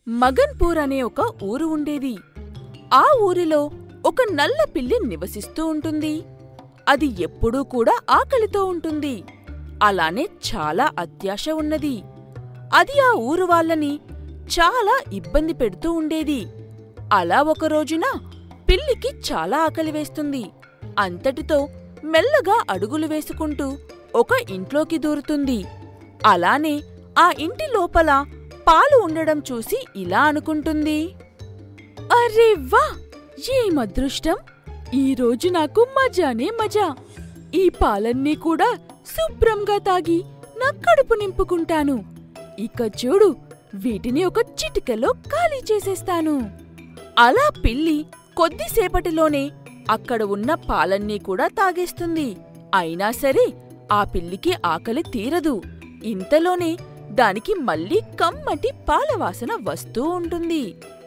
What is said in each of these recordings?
మగన్పూర్ అనే ఒక ఊరు ఉండేది ఆ ఊరిలో ఒక నల్ల పిల్లి నివసిస్తూ ఉంటుంది అది ఎప్పుడూ కూడా ఆకలితో ఉంటుంది అలానే చాలా అత్యాశ ఉన్నది అది ఆ ఊరు వాళ్ళని చాలా ఇబ్బంది పెడుతూ ఉండేది అలా ఒక రోజున పిల్లికి చాలా ఆకలి వేస్తుంది అంతటితో మెల్లగా అడుగులు వేసుకుంటూ ఒక ఇంట్లోకి దూరుతుంది అలానే ఆ ఇంటి లోపల పాలు ఉండడం చూసి ఇలా అనుకుంటుంది అరే వా ఏం అదృష్టం ఈరోజు నాకు మజానే మజా ఈ పాలన్నీ కూడా శుభ్రంగా తాగి నా కడుపు నింపుకుంటాను ఇక చూడు వీటిని ఒక చిటికెలో ఖాళీ చేసేస్తాను అలా పిల్లి కొద్దిసేపటిలోనే అక్కడ ఉన్న పాలన్నీ కూడా తాగేస్తుంది అయినా సరే ఆ పిల్లికి ఆకలి తీరదు ఇంతలోనే దానికి మళ్ళీ కమ్మటి పాలవాసన వస్తూ ఉంటుంది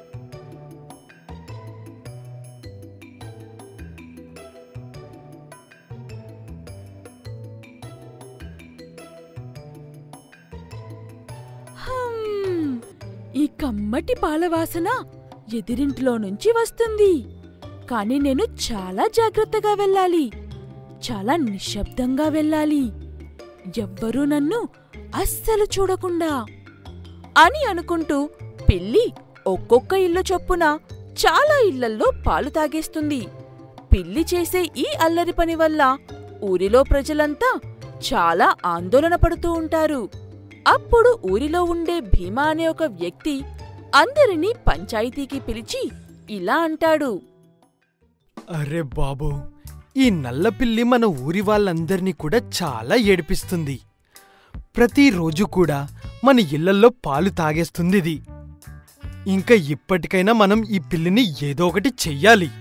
హమ్, ఈ కమ్మటి పాలవాసన ఎదిరింట్లో నుంచి వస్తుంది కాని నేను చాలా జాగ్రత్తగా వెళ్ళాలి చాలా నిశ్శబ్దంగా వెళ్ళాలి ఎవ్వరూ నన్ను అస్సలు చూడకుండా అని అనుకుంటూ పిల్లి ఒక్కొక్క ఇల్లు చొప్పున చాలా ఇళ్లల్లో పాలు తాగేస్తుంది పిల్లి చేసే ఈ అల్లరి పని వల్ల ఊరిలో ప్రజలంతా చాలా ఆందోళన పడుతూ ఉంటారు అప్పుడు ఊరిలో ఉండే భీమా అనే ఒక వ్యక్తి అందరినీ పంచాయతీకి పిలిచి ఇలా అంటాడు అరే బాబు ఈ నల్లపిల్లి మన ఊరి వాళ్ళందర్నీ కూడా చాలా ఏడిపిస్తుంది ప్రతిరోజు కూడా మన ఇళ్లల్లో పాలు తాగేస్తుంది ఇది ఇంకా ఇప్పటికైనా మనం ఈ పిల్లిని ఏదో ఒకటి చెయ్యాలి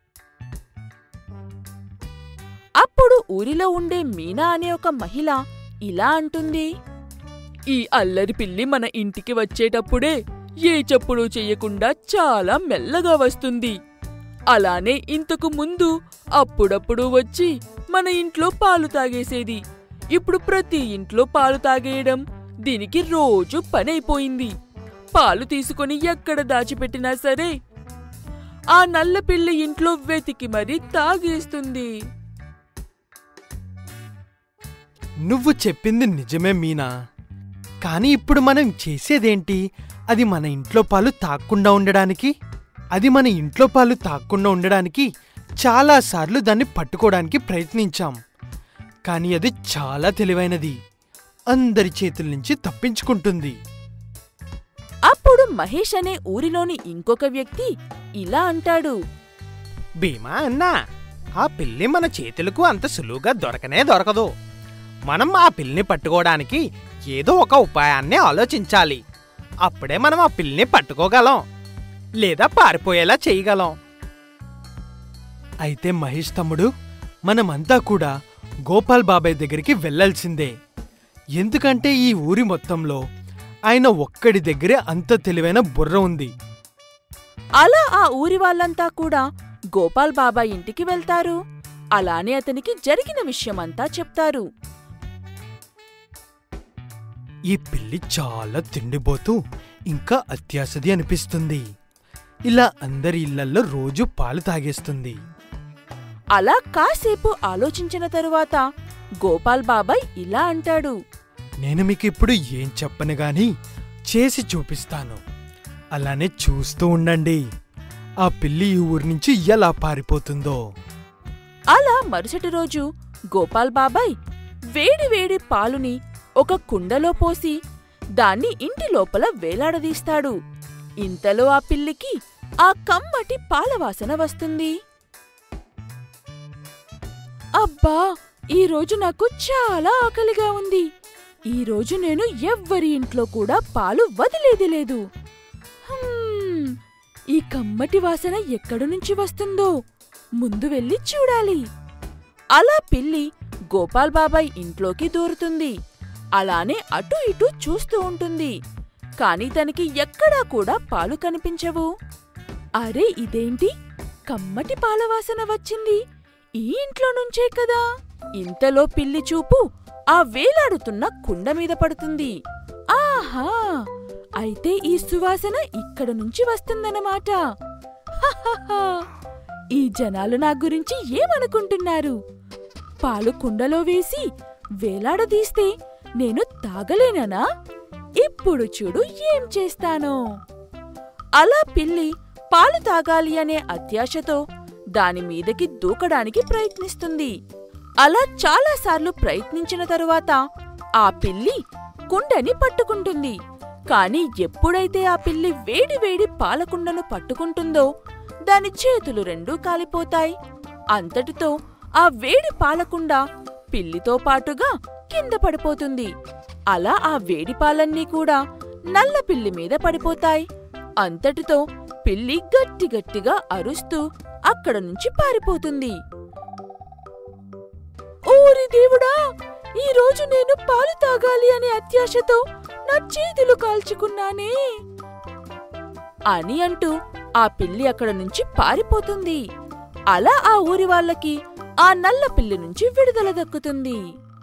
అప్పుడు ఊరిలో ఉండే మీనా అనే ఒక మహిళ ఇలా అంటుంది ఈ అల్లరి పిల్లి మన ఇంటికి వచ్చేటప్పుడే ఏ చప్పుడు చెయ్యకుండా చాలా మెల్లగా వస్తుంది అలానే ఇంతకు ముందు అప్పుడప్పుడు వచ్చి మన ఇంట్లో పాలు తాగేసేది ఇప్పుడు ప్రతి ఇంట్లో పాలు తాగేయడం దీనికి రోజు పనైపోయింది పాలు తీసుకొని ఎక్కడ దాచిపెట్టినా సరే ఆ నల్ల పిల్లి ఇంట్లో వెతికి మరీ తాగేస్తుంది నువ్వు చెప్పింది నిజమే మీనా కానీ ఇప్పుడు మనం చేసేదేంటి అది మన ఇంట్లో పాలు తాక్కుండా ఉండడానికి అది మన ఇంట్లో పాలు తాక్కుండా ఉండడానికి చాలాసార్లు దాన్ని పట్టుకోవడానికి ప్రయత్నించాం కానీ అది చాలా తెలివైనది అందరి చేతుల నుంచి తప్పించుకుంటుంది అప్పుడు మహేష్ అనే ఊరిలోని ఇంకొక వ్యక్తి ఇలా అంటాడు భీమా అన్నా ఆ పిల్లి మన చేతులకు అంత సులువుగా దొరకనే దొరకదు మనం ఆ పిల్లిని పట్టుకోవడానికి ఏదో ఒక ఉపాయాన్ని ఆలోచించాలి అప్పుడే మనం ఆ పిల్లిని పట్టుకోగలం లేదా పారిపోయేలా చేయగలం అయితే మహేష్ తమ్ముడు మనమంతా కూడా గోపాల్ బాబాయ్ దగ్గరికి వెళ్ళాల్సిందే ఎందుకంటే ఈ ఊరి మొత్తంలో ఆయన ఒక్కడి దగ్గరే అంత తెలివైన బుర్ర ఉంది అలా ఆ ఊరి వాళ్ళంతా కూడా గోపాల్ బాబాయ్ ఇంటికి వెళ్తారు అలానే అతనికి జరిగిన విషయమంతా చెప్తారు ఈ పిల్లి చాలా తిండిపోతూ ఇంకా అత్యాసది అనిపిస్తుంది ఇలా అందరి ఇళ్లల్లో రోజు పాలు తాగేస్తుంది అలా కాసేపు ఆలోచించిన తరువాత గోపాల్ బాబాయ్ ఇలా అంటాడు నేను మీకు ఇప్పుడు ఏం చెప్పను గాని చేసి చూపిస్తాను అలానే చూస్తూ ఉండండి ఆ పిల్లి ఈ ఊరి నుంచి ఎలా పారిపోతుందో అలా మరుసటి రోజు గోపాల్ బాబాయ్ వేడి వేడి పాలుని ఒక కుండలో పోసి దాన్ని ఇంటి లోపల వేలాడదీస్తాడు ఇంతలో ఆ పిల్లికి ఆ కమ్మటి పాలవాసన వస్తుంది అబ్బా ఈ రోజు నాకు చాలా ఆకలిగా ఉంది ఈ రోజు నేను ఎవ్వరి ఇంట్లో కూడా పాలు వదిలేది లేదు హ్మ్, ఈ కమ్మటి వాసన ఎక్కడి నుంచి వస్తుందో ముందు వెళ్ళి చూడాలి అలా పిల్లి గోపాల్ బాబాయ్ ఇంట్లోకి దూరుతుంది అలానే అటు ఇటు చూస్తూ ఉంటుంది కాని తనకి ఎక్కడా కూడా పాలు కనిపించవు అరే ఇదేంటి కమ్మటి పాల వాసన వచ్చింది ఈ ఇంట్లో నుంచే కదా ఇంతలో పిల్లి చూపు ఆ వేలాడుతున్న కుండ మీద పడుతుంది ఆహా అయితే ఈ సువాసన ఇక్కడ నుంచి వస్తుందన్నమాట హహహ. ఈ జనాలు నా గురించి ఏమనుకుంటున్నారు పాలు కుండలో వేసి వేలాడదీస్తే నేను తాగలేననా ఇప్పుడు చూడు ఏం చేస్తానో అలా పిల్లి పాలు తాగాలి అనే అత్యాశతో దాని మీదకి దూకడానికి ప్రయత్నిస్తుంది అలా చాలాసార్లు ప్రయత్నించిన తరువాత ఆ పిల్లి కుండని పట్టుకుంటుంది కాని ఎప్పుడైతే ఆ పిల్లి వేడి వేడి పాలకుండను పట్టుకుంటుందో దాని చేతులు రెండూ కాలిపోతాయి అంతటితో ఆ వేడి పాలకుండ పిల్లితో పాటుగా కింద పడిపోతుంది అలా ఆ వేడి పాలన్నీ కూడా నల్ల పిల్లి మీద పడిపోతాయి అంతటితో పిల్లి గట్టి గట్టిగా అరుస్తూ అక్కడ నుంచి పారిపోతుంది ఓరి దేవుడా ఈ రోజు నేను పాలు తాగాలి అనే అత్యాశతో నా చేతులు కాల్చుకున్నానే అని అంటూ ఆ పిల్లి అక్కడ నుంచి పారిపోతుంది అలా ఆ ఊరి వాళ్ళకి ఆ నల్ల పిల్లి నుంచి విడుదల దక్కుతుంది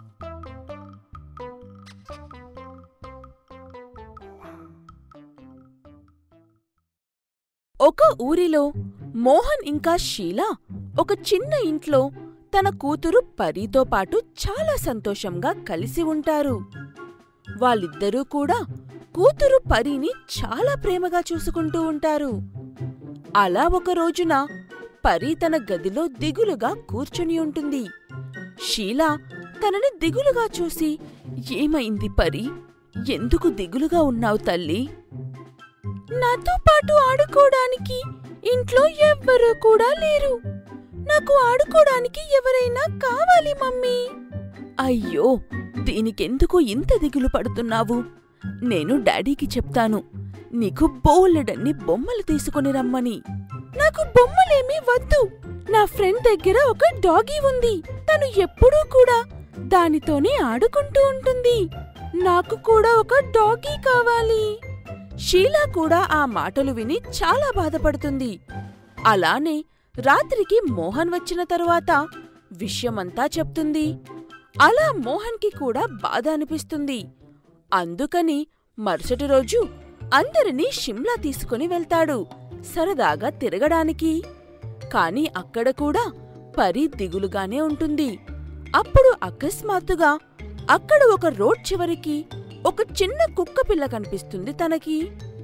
ఒక ఊరిలో మోహన్ ఇంకా షీలా ఒక చిన్న ఇంట్లో తన కూతురు పరీతో పాటు చాలా సంతోషంగా కలిసి ఉంటారు వాళ్ళిద్దరూ కూడా కూతురు పరీని చాలా ప్రేమగా చూసుకుంటూ ఉంటారు అలా ఒక రోజున పరీ తన గదిలో దిగులుగా కూర్చుని ఉంటుంది షీలా తనని దిగులుగా చూసి ఏమైంది పరీ ఎందుకు దిగులుగా ఉన్నావు తల్లి నాతో పాటు ఆడుకోవడానికి ఇంట్లో ఎవ్వరూ కూడా లేరు నాకు ఆడుకోవడానికి ఎవరైనా కావాలి మమ్మీ అయ్యో దీనికెందుకు ఇంత దిగులు పడుతున్నావు నేను డాడీకి చెప్తాను నీకు బోలెడన్ని బొమ్మలు తీసుకుని రమ్మని నాకు బొమ్మలేమీ వద్దు నా ఫ్రెండ్ దగ్గర ఒక డాగీ ఉంది తను ఎప్పుడూ కూడా దానితోనే ఆడుకుంటూ ఉంటుంది నాకు కూడా ఒక డాగీ కావాలి షీలా కూడా ఆ మాటలు విని చాలా బాధపడుతుంది అలానే రాత్రికి మోహన్ వచ్చిన తరువాత విషయమంతా చెప్తుంది అలా మోహన్కి కూడా బాధ అనిపిస్తుంది అందుకని మరుసటి రోజు అందరినీ షిమ్లా తీసుకుని వెళ్తాడు సరదాగా తిరగడానికి కాని అక్కడ కూడా పరి దిగులుగానే ఉంటుంది అప్పుడు అకస్మాత్తుగా అక్కడ ఒక రోడ్ చివరికి ఒక చిన్న కుక్క పిల్ల కనిపిస్తుంది తనకి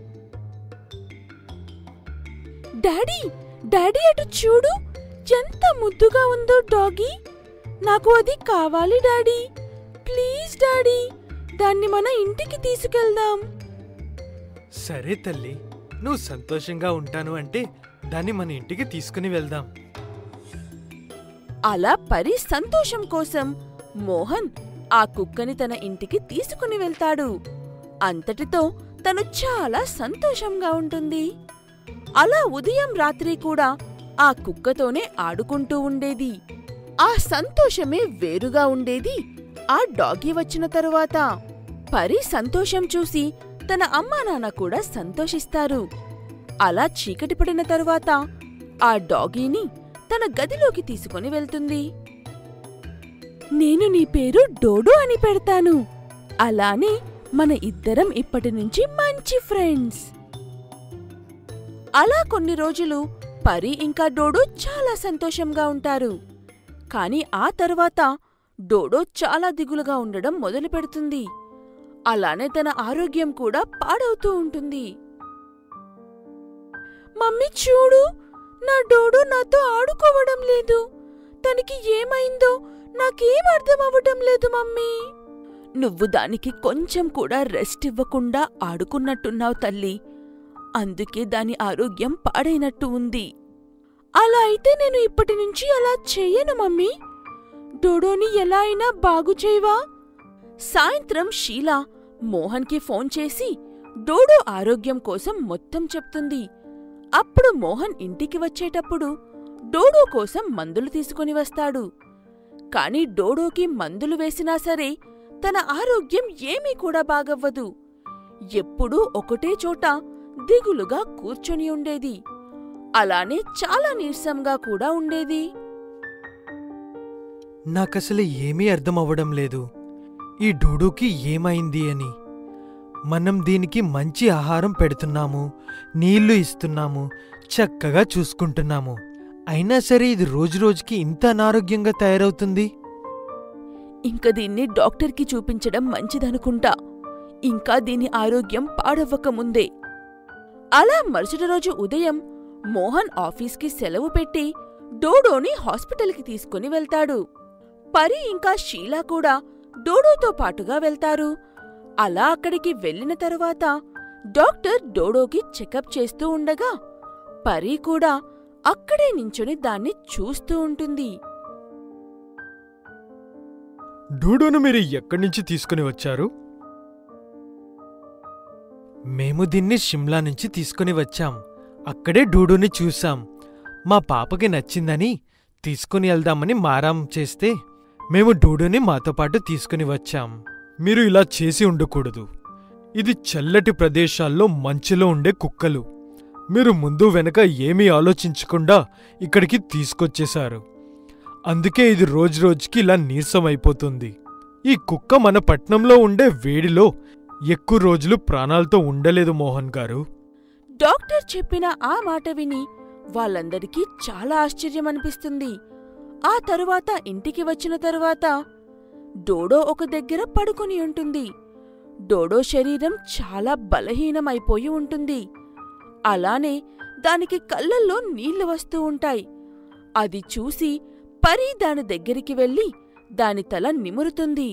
డాడీ డాడీ అటు చూడు ఎంత ముద్దుగా ఉందో డాగీ నాకు అది కావాలి డాడీ ప్లీజ్ డాడీ దాన్ని మన ఇంటికి తీసుకెళ్దాం సరే తల్లి నువ్వు సంతోషంగా ఉంటాను అంటే దాన్ని మన ఇంటికి తీసుకుని వెళ్దాం అలా పరి సంతోషం కోసం మోహన్ ఆ కుక్కని తన ఇంటికి తీసుకుని వెళ్తాడు అంతటితో తను చాలా సంతోషంగా ఉంటుంది అలా ఉదయం రాత్రి కూడా ఆ కుక్కతోనే ఆడుకుంటూ ఉండేది ఆ సంతోషమే వేరుగా ఉండేది ఆ డాగీ వచ్చిన తరువాత పరి సంతోషం చూసి తన అమ్మా నాన్న కూడా సంతోషిస్తారు అలా చీకటి పడిన తరువాత ఆ డాగీని తన గదిలోకి తీసుకొని వెళ్తుంది నేను నీ పేరు డోడో అని పెడతాను అలానే మన ఇద్దరం ఇప్పటి నుంచి మంచి ఫ్రెండ్స్ అలా కొన్ని రోజులు పరి ఇంకా డోడో చాలా సంతోషంగా ఉంటారు కాని ఆ తర్వాత డోడో చాలా దిగులుగా ఉండడం మొదలు పెడుతుంది అలానే తన ఆరోగ్యం కూడా పాడవుతూ ఉంటుంది మమ్మీ చూడు నా డోడో నాతో ఆడుకోవడం లేదు తనకి ఏమైందో నాకేం అర్థం అవ్వటం లేదు మమ్మీ నువ్వు దానికి కొంచెం కూడా రెస్ట్ ఇవ్వకుండా ఆడుకున్నట్టున్నావు తల్లి అందుకే దాని ఆరోగ్యం పాడైనట్టు ఉంది అలా అయితే నేను ఇప్పటి నుంచి అలా చెయ్యను మమ్మీ డోడోని ఎలా అయినా బాగు చేయవా సాయంత్రం షీలా మోహన్కి ఫోన్ చేసి డోడో ఆరోగ్యం కోసం మొత్తం చెప్తుంది అప్పుడు మోహన్ ఇంటికి వచ్చేటప్పుడు డోడో కోసం మందులు తీసుకొని వస్తాడు కాని డోడోకి మందులు వేసినా సరే తన ఆరోగ్యం ఏమీ కూడా బాగవ్వదు ఎప్పుడూ ఒకటే చోట దిగులుగా కూర్చొని ఉండేది అలానే చాలా నీరసంగా కూడా ఉండేది నాకసలు ఏమీ అర్థం అవ్వడం లేదు ఈ డూడుకి ఏమైంది అని మనం దీనికి మంచి ఆహారం పెడుతున్నాము నీళ్లు ఇస్తున్నాము చక్కగా చూసుకుంటున్నాము అయినా సరే ఇది రోజురోజుకి ఇంత అనారోగ్యంగా తయారవుతుంది ఇంక దీన్ని డాక్టర్కి చూపించడం మంచిదనుకుంటా ఇంకా దీని ఆరోగ్యం పాడవ్వకముందే అలా మరుసటి రోజు ఉదయం మోహన్ ఆఫీస్కి సెలవు పెట్టి డోడోని హాస్పిటల్కి తీసుకుని వెళ్తాడు పరి ఇంకా షీలా కూడా డోడోతో పాటుగా వెళ్తారు అలా అక్కడికి వెళ్ళిన తరువాత డాక్టర్ డోడోకి చెకప్ చేస్తూ ఉండగా పరి కూడా అక్కడే నించుని దాన్ని చూస్తూ ఉంటుంది డూడును మీరు ఎక్కడి నుంచి తీసుకుని వచ్చారు మేము దీన్ని షిమ్లా నుంచి తీసుకుని వచ్చాం అక్కడే డూడుని చూసాం మా పాపకి నచ్చిందని తీసుకుని వెళ్దామని మారాం చేస్తే మేము డూడుని మాతో పాటు తీసుకుని వచ్చాం మీరు ఇలా చేసి ఉండకూడదు ఇది చల్లటి ప్రదేశాల్లో మంచులో ఉండే కుక్కలు మీరు ముందు వెనక ఏమీ ఆలోచించకుండా ఇక్కడికి తీసుకొచ్చేశారు అందుకే ఇది రోజురోజుకి ఇలా నీరసమైపోతుంది ఈ కుక్క మన పట్నంలో ఉండే వేడిలో ఎక్కువ రోజులు ప్రాణాలతో ఉండలేదు మోహన్ గారు డాక్టర్ చెప్పిన ఆ మాట విని వాళ్ళందరికీ చాలా ఆశ్చర్యం అనిపిస్తుంది ఆ తరువాత ఇంటికి వచ్చిన తరువాత డోడో ఒక దగ్గర పడుకుని ఉంటుంది డోడో శరీరం చాలా బలహీనమైపోయి ఉంటుంది అలానే దానికి కళ్ళల్లో నీళ్లు వస్తూ ఉంటాయి అది చూసి పరి దాని దగ్గరికి వెళ్ళి దాని తల నిమురుతుంది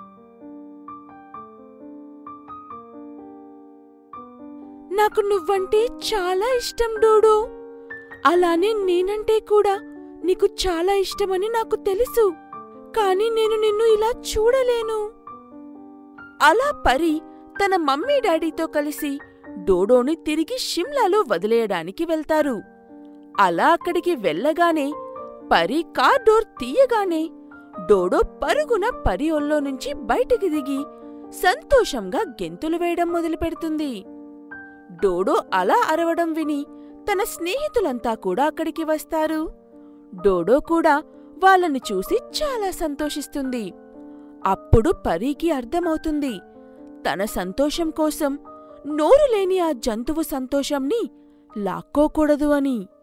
నాకు నువ్వంటే చాలా ఇష్టం డోడో అలానే నేనంటే కూడా నీకు చాలా ఇష్టమని నాకు తెలుసు కానీ నేను నిన్ను ఇలా చూడలేను అలా పరి తన మమ్మీ డాడీతో కలిసి డోడోని తిరిగి షిమ్లాలో వదిలేయడానికి వెళ్తారు అలా అక్కడికి వెళ్ళగానే పరి కార్ డోర్ తీయగానే డోడో పరుగున పరి ఒళ్ళో నుంచి బయటికి దిగి సంతోషంగా గెంతులు వేయడం మొదలుపెడుతుంది డోడో అలా అరవడం విని తన స్నేహితులంతా కూడా అక్కడికి వస్తారు డోడో కూడా వాళ్ళని చూసి చాలా సంతోషిస్తుంది అప్పుడు పరీకి అర్థమవుతుంది తన సంతోషం కోసం నోరు లేని ఆ జంతువు సంతోషంని లాక్కోకూడదు అని